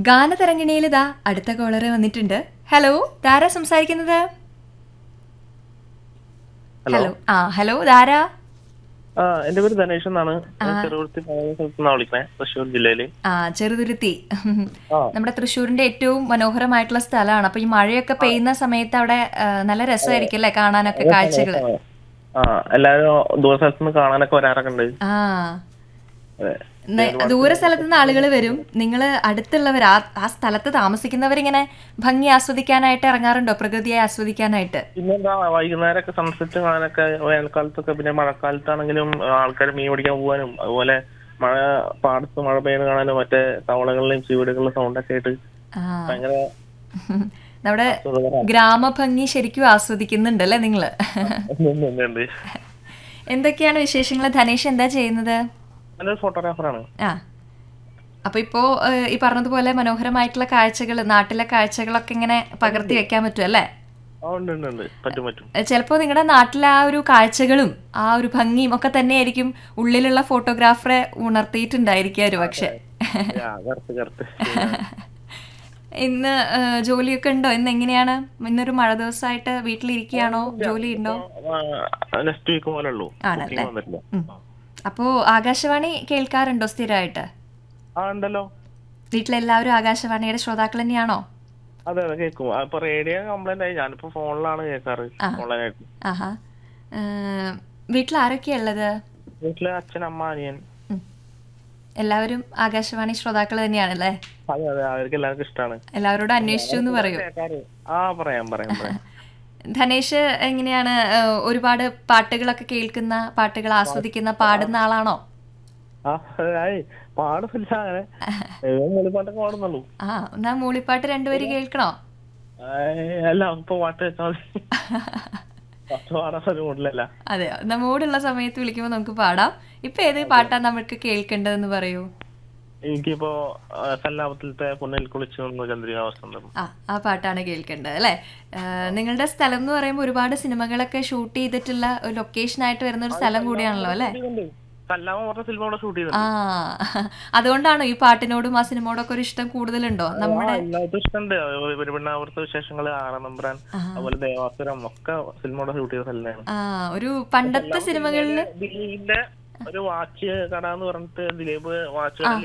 ഗാനതരംഗിണിയിൽ ഇതാ അടുത്ത കോളർ വന്നിട്ടുണ്ട് ഹലോ ധാരാ സംസാരിക്കുന്നത് ഹലോ ആ ഹലോ ധാരാ ആ എന്റെ പേര് ധനേഷ് എന്നാണ് ഞാൻ ചെറുകുളത്തി പഴയ സ്ഥലത്ത് നിന്നാണ് വിളിക്കണേ തൃശ്ശൂർ ജില്ലയില് ആ ചെറുതുരുത്തി ആ. നമ്മുടെ തൃശ്ശൂരിന്റെ ഏറ്റവും മനോഹരമായിട്ടുള്ള സ്ഥലമാണ് അപ്പൊ ഈ മഴയൊക്കെ പെയ്യുന്ന സമയത്ത് അവിടെ ആ, നല്ല രസമായിരിക്കും അല്ലേ കാണാനൊക്കെ കാഴ്ചകള് ആ എല്ലാരും ദൂര സ്ഥലത്ത് നിന്ന് കാണാനൊക്കെ വരാറൊക്കെ ഉണ്ട് ആ അതെ ന- ദൂര സ്ഥലത്ത് നിന്ന് ആളുകൾ വരും നിങ്ങൾ അടുത്തുള്ളവർ ആ ആ സ്ഥലത്ത് താമസിക്കുന്നവരിങ്ങനെ ഭംഗി ആസ്വദിക്കാനായിട്ട് ഇറങ്ങാറുണ്ടോ പ്രകൃതിയെ ആസ്വദിക്കാനായിട്ട് പിന്നെന്താ വൈകുന്നേരമൊക്കെ സൺസെറ്റ് കാണാനൊക്കെ വേനൽക്കാലത്തൊക്കെ പിന്നെ മഴക്കാലത്താണെങ്കിലും ആൾക്കാർ മീൻ പിടിക്കാൻ പോകാനും അതുപോലെ മഴ പാടത്ത് മഴ പെയ്യുന്ന കാണാനും മറ്റേ തവളകളിലെയും ചീവീടുകളിലെ സൗണ്ടൊക്കെ ആയിട്ട് ആ ഭയങ്കര നമ്മുടെ സുഖകരമാണ്. ഗ്രാമഭംഗി ശരിക്കും ആസ്വദിക്കുന്നുണ്ടല്ലേ നിങ്ങള് ഉണ്ട്, ഉണ്ട്, ഉണ്ട്. എന്തൊക്കെയാണ് വിശേഷങ്ങൾ ധനേഷ് എന്താ ചെയ്യുന്നത് നല്ലൊരു ഫോട്ടോഗ്രാഫറാണ് ആ അപ്പൊ ഇപ്പോ ഏഹ്, ഈ പറഞ്ഞതുപോലെ മനോഹരമായിട്ടുള്ള കാഴ്ചകൾ നാട്ടിലെ കാഴ്ചകളൊക്കെ ഇങ്ങനെ പകർത്തി വെക്കാൻ പറ്റും അല്ലേ ആ ഉണ്ട് ഉണ്ട് ഉണ്ട് പറ്റും പറ്റും ഏഹ്, ചിലപ്പോ നിങ്ങളുടെ നാട്ടിലെ ആ ഒരു കാഴ്ചകളും ആ ഒരു ഭംഗിയും ഒക്കെ തന്നെയായിരിക്കും ഉള്ളിലുള്ള ഫോട്ടോഗ്രാഫറെ ഉണർത്തിയിട്ടുണ്ടായിരിക്കും ഒരു പക്ഷെ ആ, കറക്റ്റ് കറക്റ്റ് ഇന്ന് ഏഹ്, ജോലിയൊക്കെ ഉണ്ടോ ഇന്ന് എങ്ങനെയാണ് ഇന്നൊരു മഴ ദിവസമായിട്ട് വീട്ടിലിരിക്കുകയാണോ ജോലി ഉണ്ടോ നെക്സ്റ്റ് വീക്ക് പോലെ ഉള്ളൂ ആണല്ലേ? ബുക്കിംഗ് വന്നിട്ടില്ല ഉം. അപ്പോ ആകാശവാണി കേൾക്കാറുണ്ടോ സ്ഥിരമായിട്ട് ആ ഉണ്ടല്ലോ വീട്ടിലെല്ലാവരും ആകാശവാണിയുടെ ശ്രോതാക്കൾ തന്നെയാണോ അതെ അതെ കേൾക്കും ആ, ഇപ്പൊ റേഡിയോ കംപ്ലൈന്റ് ആയി ഞാനിപ്പോ ഫോണിലാണ് കേൾക്കാറ് ഓൺലൈനായിട്ട് ആഹാ ഏഹ്, വീട്ടിൽ ആരൊക്കെയാ ഉള്ളത് വീട്ടില് അച്ഛൻ അമ്മ അനിയൻ ഉം. എല്ലാവരും ആകാശവാണി ശ്രോതാക്കൾ തന്നെയാണല്ലേ അതെ അതെ അവർക്ക് എല്ലാവർക്കും ഇഷ്ടമാണ് എല്ലാവരോടും അന്വേഷിച്ചു എന്ന് പറയൂ കേൾക്കാറ് ആ പറയാം പറയാം പറയാം ധനേഷ് എങ്ങനെയാണ് ഏഹ്, ഒരുപാട് പാട്ടുകളൊക്കെ കേൾക്കുന്ന പാട്ടുകൾ ആസ്വദിക്കുന്ന പാടുന്ന ആളാണോ ആ ആയി പാടുന്നില്ല അങ്ങനെ ഏതോ മൂളിപ്പാട്ടൊക്കെ പാടുന്നുള്ളൂ ആ എന്നാ മൂളിപ്പാട്ട് രണ്ടുപേര് കേൾക്കണോ ഏയ്, അല്ല ഇപ്പൊ പാട്ട് വെച്ചാൽ മതി പാട്ട് പാടാൻ ഒരു മൂഡിലല്ല അതെ എന്നാ മൂടുള്ള സമയത്ത് വിളിക്കുമ്പോൾ നമുക്ക് പാടാം ഇപ്പൊ ഏത് പാട്ടാ നമുക്ക് കേൾക്കേണ്ടതെന്ന് പറയൂ എനിക്കിപ്പോ ആ, സല്ലാപത്തിലത്തെ പൊന്നിൽ കുളിച്ചു നിന്ന് ചന്ദ്രിക വസന്തം ആ ആ പാട്ടാണ് കേൾക്കേണ്ടത് അല്ലേ ആ, നിങ്ങളുടെ സ്ഥലം എന്ന് പറയുമ്പോൾ ഒരുപാട് സിനിമകളൊക്കെ ഷൂട്ട് ചെയ്തിട്ടുള്ള ഒരു ലൊക്കേഷൻ ആയിട്ട് വരുന്ന ഒരു സ്ഥലം കൂടിയാണല്ലോ അല്ലേ സല്ലാമ പറഞ്ഞ സിനിമ കൂടെ ഷൂട്ട് ചെയ്തു ആ അതുകൊണ്ടാണോ ഈ പാട്ടിനോടും ആ സിനിമയോടൊക്കെ ഒരു ഇഷ്ടം കൂടുതലുണ്ടോ നമ്മുടെ എല്ലാവർക്കും ഇഷ്ടമുണ്ട് പെരുപിണ്ണാവൃത്ത വിശേഷങ്ങള് ആറനമ്പ്രാൻ അതുപോലെ ദേവാസുരം ഒക്കെ സിനിമയുടെ ഷൂട്ട് ചെയ്ത സ്ഥലമാണ് ആ ഒരു പണ്ടത്തെ സിനിമകളില് ദിലീപിന്റെ ഒരു വാച്ച് കട എന്ന് പറഞ്ഞിട്ട് ദിലീപ് വാച്ച്